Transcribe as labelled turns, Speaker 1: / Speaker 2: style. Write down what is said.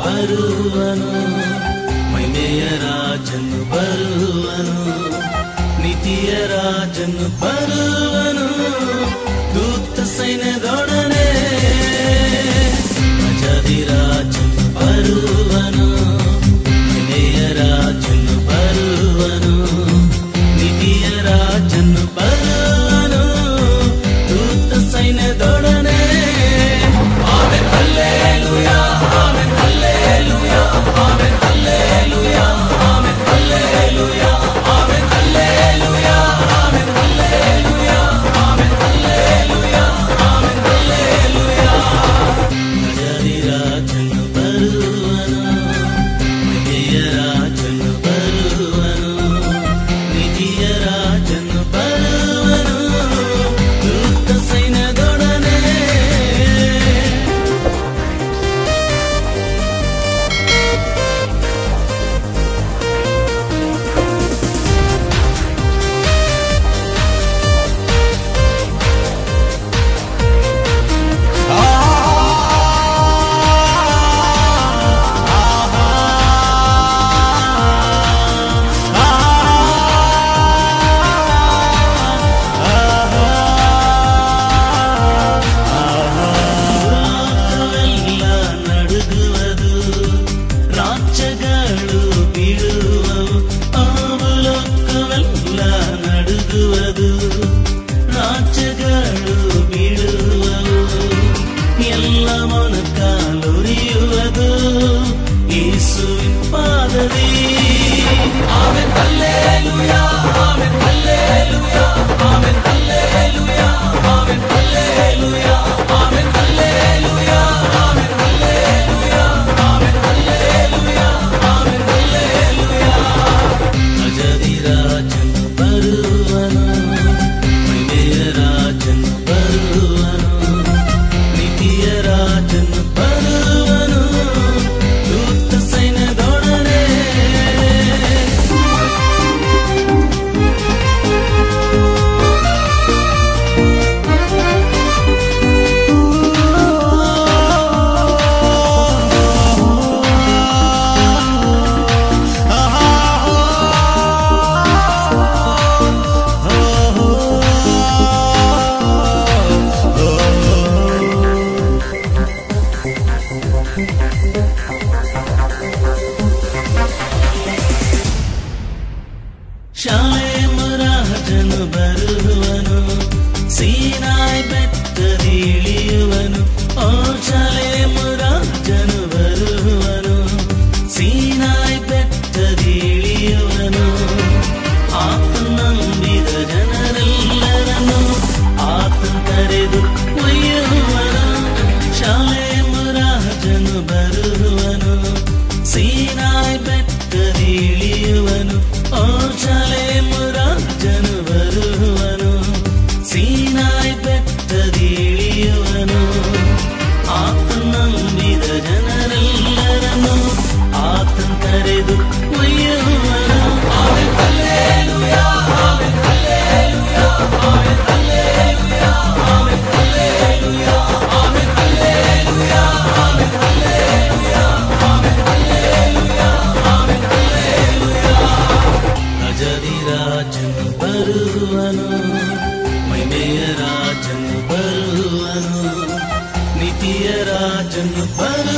Speaker 1: ಬರುವನು ಮೈಮೆಯ ರಾಜನು ಬರುವನು ನೀತಿಯ ರಾಜನು ಬರುವನು ದೂತ ಸೈನ್ಯದೊಡನೆ ಮಜದಿ ರಾಜನು ಬರುವನು ಮೈಮೆಯ ರಾಜನು ಬರುವನು ನೀತಿಯ ರಾಜನು ಬರುವನು ದೂತ ಸೈನ್ಯದೊಡನೆ ಆಮೆನ್ ಹಲ್ಲೆಲೂಯಾ ಆಮೆನ್ ಹಲ್ಲೆಲೂಯಾ ಆಮೆನ್ ಹಲ್ಲೆಲೂಯಾ ಆಮೆನ್ ಹಲ್ಲೆಲೂಯಾ ಆಮೆನ್ ಹಲ್ಲೆಲೂಯಾ ಆಮೆನ್ ಹಲ್ಲೆಲೂಯಾ ಆಮೆನ್ ಹಲ್ಲೆಲೂಯಾ ಆಮೆನ್ ಹಲ್ಲೆಲೂಯಾ ನಜರಿ ರಾಜನು ಬರುವನು ಮಗೆಯ ರಾಜನು ಬರುವನು ನಿಧಿಯ ರಾಜನು ಬರುವನು ದೂತ ಸೈನ್ಯದೊಡನೆ ಲೋಕವೆಲ್ಲ ನಡುಗುವುದು ರಾಜ್ಯಗಳು ಬೀಳುವವು ಅವು ಲೋಕವೆಲ್ಲ ನಡುಗುವುದು ರಾಜ್ಯಗಳು ಬೀಳುವವು ಎಲ್ಲ ಮೊನಕಾಲುರಿಯುವುದು ಯೇಸುವಿನ ಪಾದದಿ ಆಮೆನ್ ಹಲ್ಲೆಲೂಯಾ ಆಮೆನ್ ಹಲ್ಲೆಲೂಯಾ ಆಮೆನ್ ಹಲ್ಲೆಲೂಯಾ ಆಮೆನ್ ಹಲ್ಲೆಲೂಯಾ ಆಮೆನ್ ಹಲ್ಲೆಲೂಯಾ ಆಮೆನ್ ಹಲ್ಲೆಲೂಯಾ ಆಮೆನ್ ಹಲ್ಲೆಲೂಯಾ ಆಮೆನ್ ಹಲ್ಲೆಲೂಯಾ ಅಜದಿ ರಾಜನು ಬರುವನು ಮೈಮೆಯ ರಾಜನು ಬರುವನು ನೀತಿಯ ರಾಜನು ಬರುವನು ದೂತ ಸೈನ್ಯದೊಡನೆ ಶಾಲೆ ಮರಾಜನು ಬರುವನು ಸೀನಾಯ್ ಬೆಟ್ಟದಿ ಇಳಿಯುವನು ಓ ಶಾಲೆ ಮರಾಜನು ಬರುವನು ಸೀನಾಯ್ ಬೆಟ್ಟದಿ ಇಳಿಯುವನು ಆತ ನಂಬಿದ ಜನರೆಲ್ಲರನ್ನು ಆತ ಕರೆದು ಒಯ್ಯುವನು ಶಾಲೆ ಮರಾಜನು ಬರುವನು ಸೀನಾಯ್ ಬೆಟ್ಟದಿ ಇಳಿಯುವನು ಓ ಶಾಲೆ ಮುರಾಜನು ಬರುವನು ಸೀನಾಯ್ ಬೆಟ್ಟದಿ ಇಳಿಯುವನು ಆತ ನಂಬಿದ ಜನರೆಲ್ಲರನ್ನು ಆತನ್ ಕರೆದು ಒಯ್ಯುವನು ಆಮೆನ್ ಹಲ್ಲೆಲೂಯಾ ಆಮೆನ್ ಹಲ್ಲೆಲೂಯಾ ಆಮೆನ್ ಹಲ್ಲೆಲೂಯಾ ಆಮೆನ್ ಹಲ್ಲೆಲೂಯಾ ಆಮೆನ್ ಹಲ್ಲೆಲೂಯಾ ಆಮೆನ್ ಹಲ್ಲೆಲೂಯಾ ಆಮೆನ್ ಹಲ್ಲೆಲೂಯಾ ಆಮೆನ್ ಹಲ್ಲೆಲೂಯಾ ಅಜರಿ ರಾಜನು ಬರುವನು ಮೈಮೆಯ ರಾಜನು ಬರುವನು ನೀತಿಯ ರಾಜನು ಬರುವನು